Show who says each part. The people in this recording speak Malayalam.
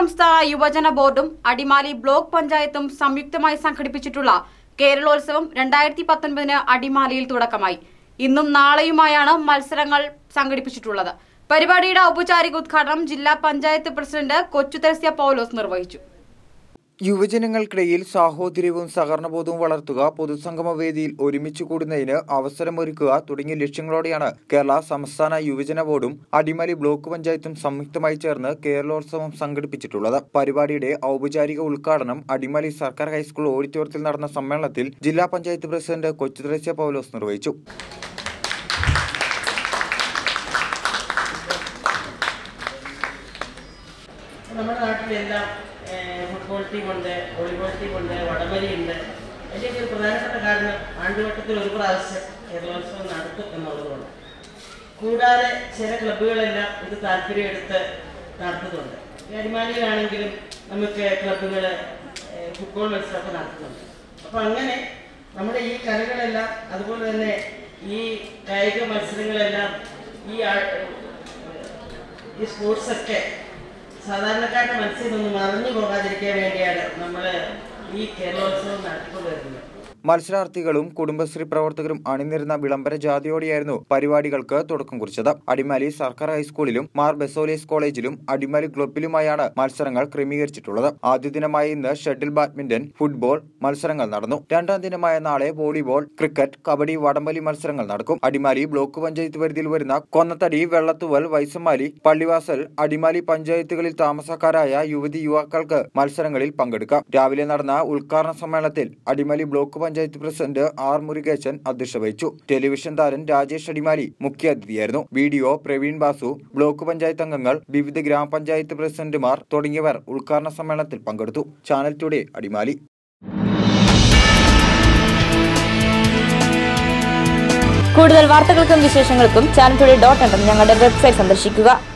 Speaker 1: സംസ്ഥാന യുവജന ബോർഡും അടിമാലി ബ്ലോക്ക് പഞ്ചായത്തും സംയുക്തമായി സംഘടിപ്പിച്ചിട്ടുള്ള കേരളോത്സവം രണ്ടായിരത്തി പത്തൊൻപതിന് അടിമാലിയിൽ തുടക്കമായി ഇന്നും നാളെയുമായാണ് മത്സരങ്ങൾ സംഘടിപ്പിച്ചിട്ടുള്ളത് പരിപാടിയുടെ ഔപചാരിക ഉദ്ഘാടനം ജില്ലാ പഞ്ചായത്ത് പ്രസിഡന്റ് കൊച്ചുതെരസ്യ പൗലോസ് നിർവഹിച്ചു
Speaker 2: യുവജനങ്ങൾക്കിടയിൽ സാഹോദര്യവും സഹകരണബോധവും വളർത്തുക പൊതുസംഗമ വേദിയിൽ ഒരുമിച്ച് കൂടുന്നതിന് അവസരമൊരുക്കുക തുടങ്ങിയ ലക്ഷ്യങ്ങളോടെയാണ് കേരള സംസ്ഥാന യുവജന ബോർഡും അടിമാലി ബ്ലോക്ക് പഞ്ചായത്തും സംയുക്തമായി ചേർന്ന് കേരളോത്സവം സംഘടിപ്പിച്ചിട്ടുള്ളത് പരിപാടിയുടെ ഔപചാരിക ഉദ്ഘാടനം അടിമാലി സർക്കാർ ഹൈസ്കൂൾ ഓഡിറ്റോറിയത്തിൽ നടന്ന സമ്മേളനത്തിൽ ജില്ലാ പഞ്ചായത്ത് പ്രസിഡന്റ് കൊച്ചുദ്രസ്യ പൗലോസ് നിർവഹിച്ചു
Speaker 3: നമ്മുടെ നാട്ടിലെല്ലാം ഏഹ്, ഫുട്ബോൾ ടീമുണ്ട് വോളിബോൾ ടീമുണ്ട് വടംവലിയുണ്ട് അതിൻ്റെയൊക്കെ ഒരു പ്രധാനപ്പെട്ട കാരണം ആണ്ടുവട്ടത്തിൽ ഒരു പ്രാവശ്യം കേരളോത്സവം നടത്തും എന്നുള്ളതുകൊണ്ട് കൂടാതെ ചില ക്ലബ്ബുകളെല്ലാം ഇത് താല്പര്യമെടുത്ത് നടത്തുന്നുണ്ട് ഈ അടിമാലിയിലാണെങ്കിലും നമുക്ക് ക്ലബ്ബുകൾ ഫുട്ബോൾ മത്സരമൊക്കെ നടത്തുന്നുണ്ട് അപ്പോൾ അങ്ങനെ നമ്മുടെ ഈ കലകളെല്ലാം അതുപോലെ തന്നെ ഈ കായിക മത്സരങ്ങളെല്ലാം ഈ ആ- ഈ സ്പോർട്സൊക്കെ സാധാരണക്കാരുടെ മനസ്സിൽ നിന്ന് മറഞ്ഞു പോകാതിരിക്കാൻ വേണ്ടിയാണ് നമ്മൾ ഈ കേരളോത്സവം നടത്തിക്കൊണ്ടുവരുന്നത്
Speaker 2: മത്സരാർത്ഥികളും കുടുംബശ്രീ പ്രവർത്തകരും അണിനിരുന്ന വിളംബര ജാഥയോടെയായിരുന്നു പരിപാടികൾക്ക് തുടക്കം കുറിച്ചത് അടിമാലി സർക്കാർ ഹൈസ്കൂളിലും മാർ ബെസോലിയസ് കോളേജിലും അടിമാലി ക്ലബിലുമായാണ് മത്സരങ്ങൾ ക്രമീകരിച്ചിട്ടുള്ളത് ആദ്യ ദിനമായ ഇന്ന് ഷട്ടിൽ ബാഡ്മിന്റൺ ഫുട്ബോൾ മത്സരങ്ങൾ നടന്നു രണ്ടാം ദിനമായ നാളെ വോളിബോൾ ക്രിക്കറ്റ് കബഡി വടംവലി മത്സരങ്ങൾ നടക്കും അടിമാലി ബ്ലോക്ക് പഞ്ചായത്ത് പരിധിയിൽ വരുന്ന കൊന്നത്തടി വെള്ളത്തുവൽ വൈസമാലി പള്ളിവാസൽ അടിമാലി പഞ്ചായത്തുകളിൽ താമസക്കാരായ യുവതി യുവാക്കൾക്ക് മത്സരങ്ങളിൽ പങ്കെടുക്കാം രാവിലെ നടന്ന ഉദ്ഘാടന സമ്മേളനത്തിൽ Adimali block panchayat president R Murukesan അധ്യക്ഷത വഹിച്ചു ടെലിവിഷൻ താരൻ രാജേഷ് അടിമാലി മുഖ്യാതിഥിയായിരുന്നു വീഡിയോ പ്രവീൺ ബാസു ബ്ലോക്ക് പഞ്ചായത്ത് അംഗങ്ങൾ വിവിധ ഗ്രാമപഞ്ചായത്ത് പ്രസിഡന്റുമാർ തുടങ്ങിയവർ ഉദ്ഘാടന സമ്മേളനത്തിൽ പങ്കെടുത്തു ചാനൽ ടുഡേ അടിമാലി
Speaker 4: കൂടുതൽ വാർത്തകൾക്കും വിശേഷങ്ങൾക്കും ചാനൽ ടുഡേ ഡോട്ട് എന്ന ഞങ്ങളുടെ വെബ്സൈറ്റ് സന്ദർശിക്കുക